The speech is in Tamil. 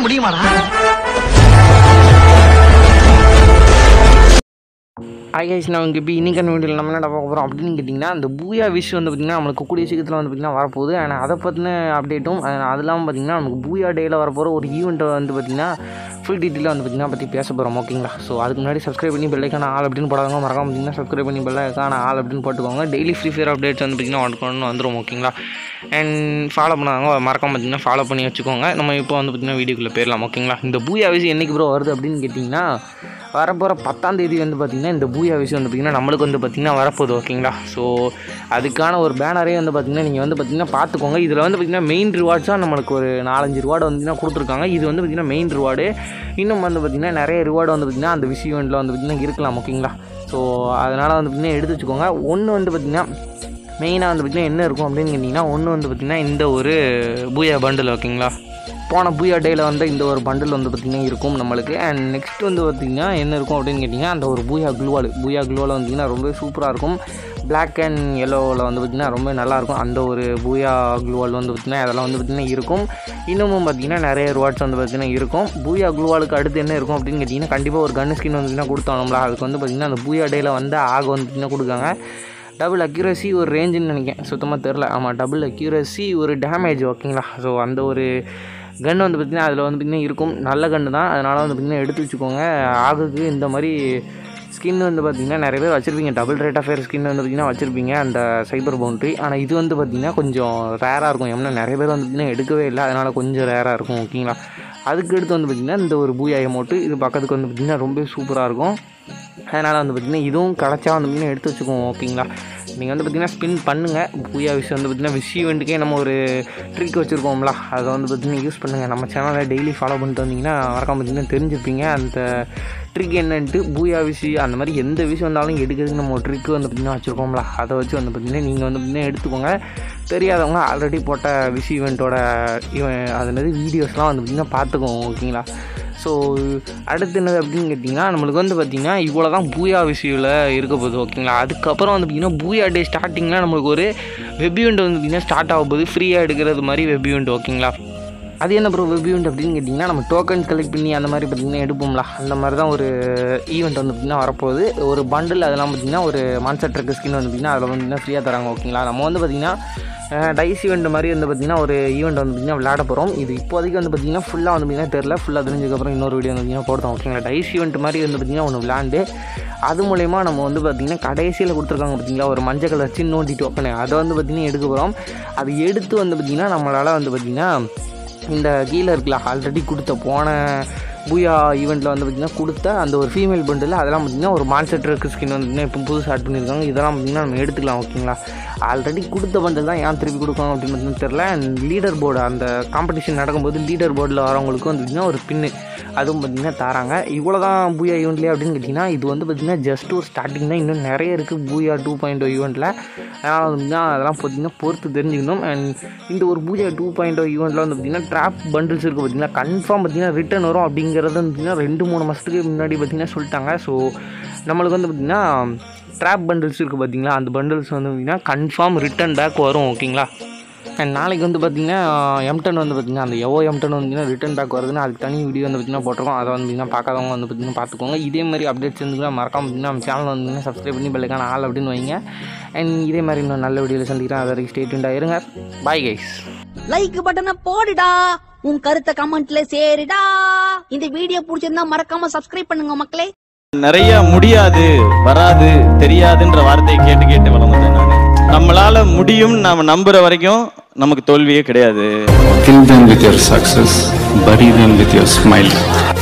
முடியுமாடா ஐஸ் நான் இங்கே இப்போ இன்னைக்கான வீடியோவில் நம்ம என்ன பார்க்க போகிறோம் அப்படின்னு கேட்டிங்கன்னா அந்த பூயா விஷ் வந்து பார்த்திங்கன்னா நம்மளுக்கு கூடிய சீக்கிரத்தில் வந்து பார்த்திங்கன்னா வரப்போகுது அண்ட் அதை பற்றின அப்டேட்டும் அது இல்லாமல் பார்த்திங்கன்னா நமக்கு பூயா டேயில் வரப்போகிற ஒரு ஈவெண்ட்டை வந்து பார்த்திங்கன்னா ஃபுல் டீட்டெயிலாக வந்து பார்த்திங்கன்னா பற்றி பேச போகிறோம் ஓகேங்களா ஸோ அதுக்கு முன்னாடி சப்ஸ்கிரைப் பண்ணி பெல்லைக்கான ஆள் அப்படின்னு போடாதவங்க மறக்காம பார்த்திங்கன்னா சப்ஸ்கிரைப் பண்ணி பெல்லைக்கான ஆள் அப்படின்னு போட்டுக்கோங்க டெய்லி ஃப்ரீ ஃபயர் அப்டேட்ஸ் வந்து பார்த்திங்கன்னா ஒன்று வந்துடும் ஓகேங்களா அண்ட் ஃபாலோ பண்ணாதவங்க மறக்காம பார்த்திங்கன்னா ஃபாலோ பண்ணி வச்சுக்கோங்க நம்ம இப்போ வந்து பார்த்திங்கன்னா வீடியோக்குள்ளே போயிடலாம் ஓகேங்களா இந்த பூயா விஷயம் என்றைக்கு ப்ரோ வருது அப்படின்னு கேட்டிங்கன்னா வரப்போகிற பத்தாம் தேதி வந்து பார்த்திங்கன்னா இந்த பூயா விஷயம் வந்து பார்த்திங்கன்னா நம்மளுக்கு வந்து பார்த்திங்கன்னா வரப்போகுது ஓகேங்களா ஸோ அதுக்கான ஒரு பேனரே வந்து பார்த்திங்கன்னா நீங்கள் வந்து பார்த்திங்கன்னா பார்த்துக்கோங்க இதில் வந்து பார்த்திங்கன்னா மெயின் ரிவார்ட்ஸாக நம்மளுக்கு ஒரு நாலஞ்சு ரிவார்டு வந்து கொடுத்துருக்காங்க இது வந்து பார்த்திங்கன்னா மெயின் ரிவார்டு இன்னும் வந்து பார்த்திங்கன்னா நிறைய ரிவார்டு வந்து பார்த்திங்கன்னா அந்த விஷ் ஈவெண்ட்டில் வந்து பார்த்திங்கன்னா இருக்கலாம் ஓகேங்களா ஸோ அதனால் வந்து பார்த்திங்கன்னா எடுத்து வச்சுக்கோங்க ஒன்று வந்து பார்த்திங்கன்னா மெயினாக வந்து பார்த்திங்கன்னா என்ன இருக்கும் அப்படின்னு கேட்டிங்கன்னா ஒன்று வந்து பார்த்திங்கன்னா இந்த ஒரு பூயா பண்டில் ஓகேங்களா போன பூயா டேயில் வந்து இந்த ஒரு பண்டில் வந்து பார்த்திங்கன்னா இருக்கும் நம்மளுக்கு அண்ட் நெக்ஸ்ட் வந்து பார்த்திங்கன்னா என்ன இருக்கும் அப்படின்னு கேட்டிங்கன்னா அந்த ஒரு பூயா குளுவால் பூயா குளுவால் வந்திங்கன்னா ரொம்ப சூப்பராக இருக்கும் Black அண்ட் எல்லோவில் வந்து பார்த்திங்கன்னா ரொம்ப நல்லாயிருக்கும் அந்த ஒரு பூயா குளுவால் வந்து பார்த்திங்கன்னா அதெல்லாம் வந்து பார்த்திங்கன்னா இருக்கும் இன்னமும் பார்த்திங்கன்னா நிறைய ரிவார்ட்ஸ் வந்து பார்த்திங்கன்னா இருக்கும் பூயா குளுவாலுக்கு அடுத்து என்ன இருக்கும் அப்படின்னு கேட்டிங்கன்னா கண்டிப்பாக ஒரு கன் ஸ்கின் வந்து பார்த்திங்கன்னா கொடுத்தோம்ல அதுக்கு வந்து பார்த்திங்கன்னா அந்த பூயா டேயில் வந்து ஆக வந்து பார்த்திங்கன்னா கொடுக்காங்க டபுள் அக்யூரசி ஒரு ரேஞ்சுன்னு நினைக்கிறேன் சுத்தமாக தெரில ஆமாம் டபுள் அக்யூரசி ஒரு டேமேஜ் ஓகேங்களா ஸோ அந்த ஒரு கன் வந்து பார்த்திங்கன்னா அதில் வந்து பார்த்திங்கன்னா இருக்கும் நல்ல கன்று தான் அதனால் வந்து பார்த்திங்கன்னா எடுத்து வச்சுக்கோங்க ஆகுக்கு இந்த மாதிரி ஸ்கின் வந்து பார்த்திங்கன்னா நிறைய பேர் வச்சுருப்பீங்க double rate of fair skin வந்து பார்த்திங்கன்னா வச்சுருப்பீங்க அந்த சைபர் பவுண்ட்ரி ஆனால் இது வந்து பார்த்திங்கன்னா கொஞ்சம் ரேராக இருக்கும் ஏன்னா நிறைய பேர் வந்து பார்த்திங்கன்னா எடுக்கவே இல்லை அதனால் கொஞ்சம் ரேராக இருக்கும் ஓகேங்களா அதுக்கு அடுத்து வந்து பார்த்திங்கன்னா இந்த ஒரு பூயா எமௌண்ட்டு இது பக்கத்துக்கு வந்து பார்த்திங்கன்னா ரொம்ப சூப்பராக இருக்கும் அதனால் வந்து பார்த்திங்கன்னா இதுவும் கிடச்சா வந்து பார்த்திங்கன்னா எடுத்து வச்சுக்குவோம் ஓகேங்களா நீங்கள் வந்து பார்த்திங்கன்னா ஸ்பின் பண்ணுங்கள் பூயா விஷயம் வந்து பார்த்திங்கன்னா விஷ் ஈவெண்ட்டுக்கே நம்ம ஒரு ட்ரிக் வச்சுருக்கோம்ல அதை வந்து பார்த்திங்கன்னா யூஸ் பண்ணுங்கள் நம்ம சேனலை டெய்லி ஃபாலோ பண்ணிட்டு வந்தீங்கன்னா மறக்காம பார்த்திங்கன்னா தெரிஞ்சுப்பீங்க அந்த ட்ரிக் என்னன்ட்டு பூயா விஷயம் அந்த மாதிரி எந்த விஷயம் வந்தாலும் எடுக்கிறதுக்கு நம்ம ஒரு ட்ரிக் வந்து பார்த்திங்கன்னா வச்சுருக்கோம்ல அதை வச்சு வந்து பார்த்திங்கன்னா நீங்கள் வந்து பார்த்திங்கன்னா எடுத்துக்கோங்க தெரியாதவங்க ஆல்ரெடி போட்ட விஷ் ஈவெண்ட்டோட அது மாதிரி வீடியோஸ்லாம் வந்து பார்த்திங்கன்னா பார்த்துக்கோங்க ஓகேங்களா ஸோ அடுத்து என்னது அப்படின்னு கேட்டிங்கன்னா நம்மளுக்கு வந்து பார்த்திங்கன்னா இவ்வளோ தான் பூயா விஷயில் இருக்க போகுது ஓகேங்களா அதுக்கப்புறம் வந்து பார்த்திங்கன்னா பூயா டே ஸ்டார்டிங்கில் நம்மளுக்கு ஒரு வெப் ஈவெண்ட் வந்து பார்த்திங்கன்னா ஸ்டார்ட் ஆக போகுது ஃப்ரீயாக எடுக்கிறது மாதிரி வெப் ஈவெண்ட் ஓகேங்களா அது என்ன ப்ரோ வெப் ஈவெண்ட் அப்படின்னு கேட்டிங்கன்னா நம்ம டோக்கன் கலெக்ட் பண்ணி அந்த மாதிரி பார்த்திங்கன்னா எடுப்போம்ல அந்த மாதிரி தான் ஒரு ஈவெண்ட் வந்து பார்த்திங்கன்னா வரப்போகுது ஒரு பண்டில் அதெல்லாம் பார்த்திங்கன்னா ஒரு மான்சர் ட்ரக் ஸ்கின் வந்து பார்த்திங்கன்னா அதில் வந்து பார்த்திங்கன்னா ஃப்ரீயாக தராங்க ஓகேங்களா நம்ம வந்து பார்த்திங்கன்னா டைஸ் ஈவெண்ட் மாதிரி வந்து பார்த்திங்கன்னா ஒரு ஈவெண்ட் வந்து பார்த்திங்கன்னா விளையாட போகிறோம் இது இப்போதைக்கு வந்து பார்த்திங்கன்னா ஃபுல்லாக வந்து பார்த்திங்கன்னா தெரில ஃபுல்லாக தெரிஞ்சதுக்கப்புறம் இன்னொரு வீடியோ வந்து பார்த்திங்கன்னா போடுறோம் ஓகேங்களா டைஸ் ஈவெண்ட் மாதிரி வந்து பார்த்திங்கன்னா ஒன்று விளாண்டு அது மூலயமா நம்ம வந்து பார்த்திங்கன்னா கடைசியில் கொடுத்துருக்காங்க பார்த்திங்களா ஒரு மஞ்சள் கலர் சின்னோண்டி டோக்கனு அதை வந்து பார்த்திங்கன்னா எடுக்க போகிறோம் அது எடுத்து வந்து பார்த்திங்கன்னா நம்மளால் வந்து பார்த்திங்கன்னா இந்த கீழே இருக்குல்ல ஆல்ரெடி கொடுத்த போன பூயா ஈவெண்ட்டில் வந்து பார்த்திங்கன்னா கொடுத்த அந்த ஒரு ஃபீமேல் பண்டில் அதெல்லாம் பார்த்திங்கன்னா ஒரு மான்சர் ட்ரக் ஸ்கின் வந்து பார்த்திங்கன்னா இப்போ புதுசு ஆட் பண்ணியிருக்காங்க இதெல்லாம் பார்த்திங்கன்னா நம்ம எடுத்துக்கலாம் ஓகேங்களா ஆல்ரெடி கொடுத்த பண்டில் தான் ஏன் திருப்பி கொடுக்கணும் அப்படின்னு பார்த்தீங்கன்னா தெரில லீடர் போர்டு அந்த காம்படிஷன் நடக்கும்போது லீடர் போர்டில் வரவங்களுக்கு வந்து பார்த்திங்கன்னா ஒரு பின்னு அதுவும் பார்த்திங்கன்னா தராங்க இவ்வளோ தான் பூயா ஈவெண்ட்லேயே அப்படின்னு கேட்டிங்கன்னா இது வந்து பார்த்திங்கன்னா ஜஸ்ட் ஒரு ஸ்டார்டிங் தான் இன்னும் நிறைய இருக்குது பூயா டூ பாயிண்ட் ஓ ஈவெண்ட்டில் அதனால் வந்து அதெல்லாம் பார்த்திங்கன்னா பொறுத்து தெரிஞ்சுக்கணும் அண்ட் இந்த ஒரு பூஜா டூ பாயிண்ட் ஓ ஈவெண்ட்டில் வந்து பார்த்திங்கன்னா ட்ராப் பண்டில்ஸ் இருக்குது பார்த்திங்கன்னா கன்ஃபார்ம் பார்த்திங்கன்னா ரிட்டன் வரும் அப்படிங்கிறது வந்து பார்த்திங்கன்னா ரெண்டு மூணு மாதத்துக்கு முன்னாடி பார்த்திங்கன்னா சொல்லிட்டாங்க ஸோ நம்மளுக்கு வந்து பார்த்திங்கன்னா ட்ராப் பண்டில்ஸ் இருக்குது பார்த்திங்களா அந்த பண்டில்ஸ் வந்து பார்த்திங்கன்னா கன்ஃபார்ம் ரிட்டன் பேக் வரும் ஓகேங்களா அண்ட் நாளைக்கு வந்து பார்த்திங்கன்னா எம்டன் வந்து பார்த்திங்கன்னா அந்த எவோ எம்டன் வந்து ரிட்டன் பேக் வருதுன்னா அதுக்கு தனி வீடியோ வந்து பார்த்திங்கன்னா போட்டிருக்கோம் அதை வந்து பார்த்திங்கன்னா பார்க்காதவங்க வந்து பார்த்திங்கன்னா பார்த்துக்கோங்க இதே மாதிரி அப்டேட்ஸ் இருந்துச்சுன்னா மறக்காம பார்த்திங்கன்னா நம்ம சேனல் வந்து சப்ஸ்கிரைப் பண்ணி பெல்லைக்கான ஆள் அப்படின்னு வைங்க அண்ட் இதே மாதிரி இன்னும் நல்ல வீடியோவில் சந்திக்கிறேன் அது வரைக்கும் ஸ்டேட்மெண்ட்டாக இருங்க பாய் கைஸ் லைக் பட்டனை போடுடா உன் கருத்தை கமெண்ட்ல சேருடா இந்த வீடியோ பிடிச்சிருந்தா மறக்காம சப்ஸ்கிரைப் பண்ணுங்க மக்களே நிறைய முடியாது வராது தெரியாதுன்ற வார்த்தையை கேட்டு கேட்டு வளர்ந்தேன் நான் நம்மளால முடியும் நாம நம்புற வரைக்கும் நமக்கு தோல்வியே கிடையாது Kill them with your success, bury them with your smile.